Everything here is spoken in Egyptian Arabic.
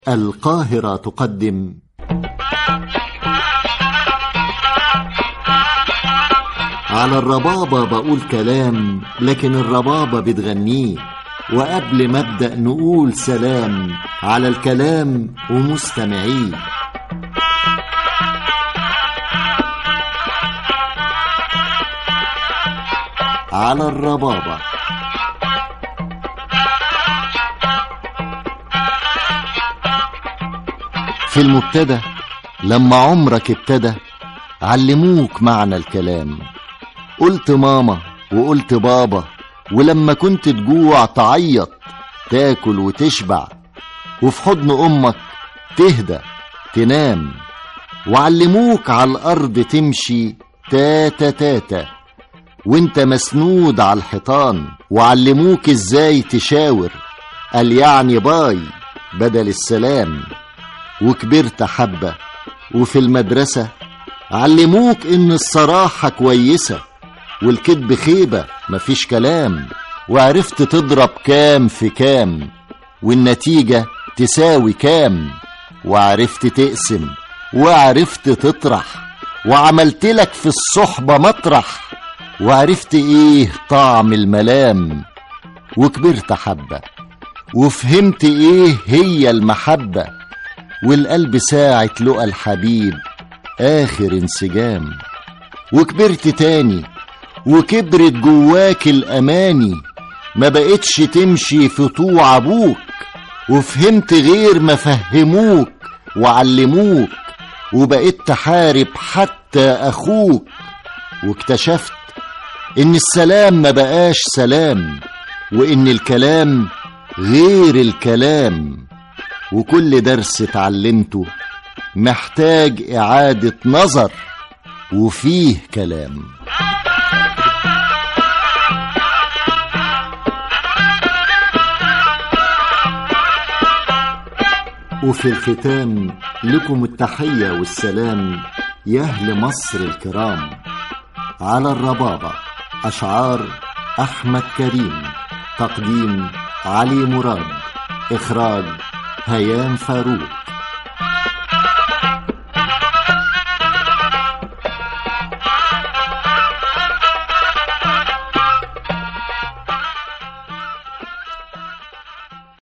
القاهرة تقدم على الربابة بقول كلام لكن الربابة بتغنيه وقبل ما ابدأ نقول سلام على الكلام ومستمعيه على الربابة في المبتدى لما عمرك ابتدى علموك معنى الكلام قلت ماما وقلت بابا ولما كنت تجوع تعيط تاكل وتشبع وفي حضن امك تهدى تنام وعلموك على الارض تمشي تاتا تاتا وانت مسنود على الحيطان وعلموك ازاي تشاور قال يعني باي بدل السلام وكبرت حبة وفي المدرسة علموك ان الصراحة كويسة والكذب خيبة مفيش كلام وعرفت تضرب كام في كام والنتيجة تساوي كام وعرفت تقسم وعرفت تطرح وعملت لك في الصحبة مطرح وعرفت ايه طعم الملام وكبرت حبة وفهمت ايه هي المحبة والقلب ساعة لقى الحبيب آخر انسجام وكبرت تاني وكبرت جواك الأماني ما بقتش تمشي في طوع أبوك وفهمت غير ما فهموك وعلموك وبقيت تحارب حتى أخوك واكتشفت إن السلام ما بقاش سلام وإن الكلام غير الكلام وكل درس اتعلمته محتاج إعادة نظر وفيه كلام وفي الختام لكم التحية والسلام يا أهل مصر الكرام على الربابة أشعار أحمد كريم تقديم علي مراد إخراج هيام فاروق